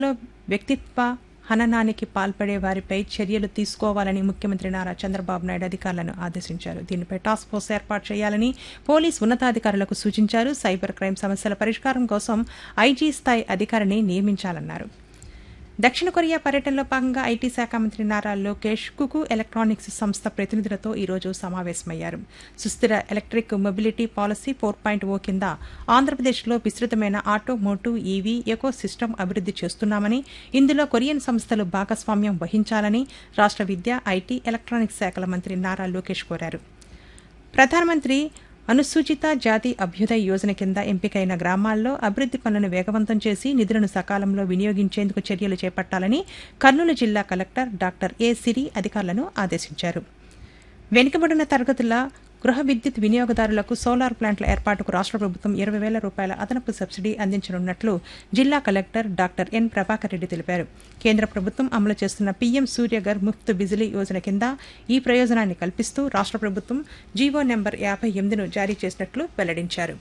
లో వ్యక్తిత్వ హననానికి పాల్పడే వారిపై చర్యలు తీసుకోవాలని ముఖ్యమంత్రి నారా చంద్రబాబు నాయుడు అధికారులను ఆదేశించారు దీనిపై టాస్క్ ఫోర్స్ ఏర్పాటు చేయాలని పోలీస్ ఉన్నతాధికారులకు సూచించారు సైబర్ క్రైమ్ సమస్యల పరిష్కారం కోసం ఐజీ స్థాయి అధికారిని నియమించాలన్నారు దక్షిణ కొరియా పర్యటనలో భాగంగా ఐటీ శాఖ మంత్రి నారా లోకేష్ కుకు ఎలక్ట్రానిక్స్ సంస్థ ప్రతినిధులతో ఈరోజు సమావేశమయ్యారు సుస్థిర electric mobility policy four point O కింద ఆంధ్రప్రదేశ్లో విస్తృతమైన ఆటోమోటివ్ ఈవీ ఎకో సిస్టమ్ అభివృద్ది చేస్తున్నామని ఇందులో కొరియన్ సంస్థలు భాగస్వామ్యం వహించాలని రాష్ట్ర విద్య ఐటీ ఎలక్ట్రానిక్స్ శాఖల మంత్రి నారా లోకేష్ కోరారు ప్రధానమంత్రి అనుసూచిత జాతి అభ్యుదయ్ యోజన కింద ఎంపికైన గ్రామాల్లో అభివృద్ది పనులను వేగవంతం చేసి నిధులను సకాలంలో వినియోగించేందుకు చర్యలు చేపట్టాలని కర్నూలు జిల్లా కలెక్టర్ డాక్టర్ ఏ సిరి అధికారులను ఆదేశించారు వెనుకబడిన తరగతుల గృహ విద్యుత్ వినియోగదారులకు సోలార్ ప్లాంట్ల ఏర్పాటుకు రాష్ట్ర ప్రభుత్వం ఇరవై వేల రూపాయల అదనపు సబ్సిడీ అందించనున్నట్లు జిల్లా collector doctor N Prabhakar Reddy తెలిపారు కేంద్ర ప్రభుత్వం అమలు చేస్తున్న పీఎం సూర్యగర్ ముఫ్త్ బిజిలీ యోజన కింద ఈ ప్రయోజనాన్ని కల్పిస్తూ రాష్ట్ర ప్రభుత్వం జీవో నెంబర్ యాభై ఎనిమిదిను జారీ చేసినట్లు వెల్లడించారు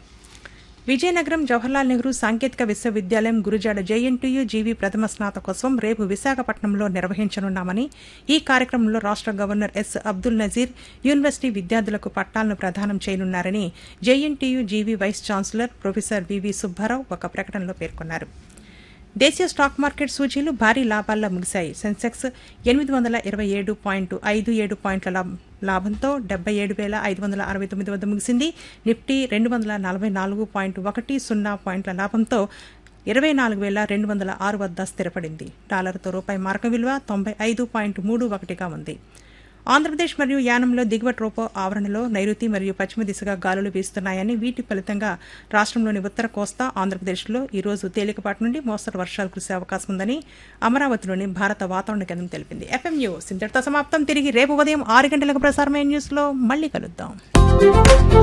విజయనగరం జవహర్లాల్ నెహ్రూ సాంకేతిక విశ్వవిద్యాలయం గురుజాడ జేఎన్టీయూ జీవీ ప్రథమ స్నాతకోత్సవం రేపు విశాఖపట్నంలో నిర్వహించనున్నామని ఈ కార్యక్రమంలో రాష్ట్ర governor S Abdul Nazeer university విద్యార్థులకు పట్టాలను ప్రదానం చేయనున్నారని JNTU GV vice chancellor professor VV Subbarao ఒక ప్రకటనలో పేర్కొన్నారు దేశీయ స్టాక్ మార్కెట్ సూచీలు భారీ లాభాల్లో ముగిశాయి సెన్సెక్స్ ఎనిమిది వందల ఇరవై ఏడు పాయింట్ ఐదు ఏడు పాయింట్ల లాభ- లాభంతో డెబ్బై ఏడు వేల ఐదు వందల అరవై తొమ్మిది వద్ద ముగిసింది నిఫ్టీ రెండు వందల నలభై నాలుగు పాయింట్ ఒకటి సున్నా పాయింట్ల లాభంతో ఇరవై నాలుగు వేల రెండు వందల ఆరు వద్ద స్థిరపడింది డాలర్తో రూపాయి మార్క విలువ తొంభై ఐదు పాయింట్ మూడు ఒకటిగా ఉంది ఆంధ్రప్రదేశ్ మరియు యానంలో దిగువ ట్రోపో ఆవరణలో నైరుతి మరియు పశ్చిమ దిశగా గాలులు వీస్తున్నాయని వీటి ఫలితంగా రాష్ట్రంలోని ఉత్తర కోస్తా ఆంధ్రప్రదేశ్లో ఈ రోజు తేలికపాటి నుండి మోస్తరు వర్షాలు కురిసే అవకాశం ఉందని అమరావతిలోని భారత వాతావరణ కేంద్రం తెలిపింది ఎఫ్ఎం న్యూస్ ఇంతటితో సమాప్తం తిరిగి రేపు ఉదయం ఆరు గంటలకు ప్రసారమైన న్యూస్లో మళ్ళీ కలుద్దాం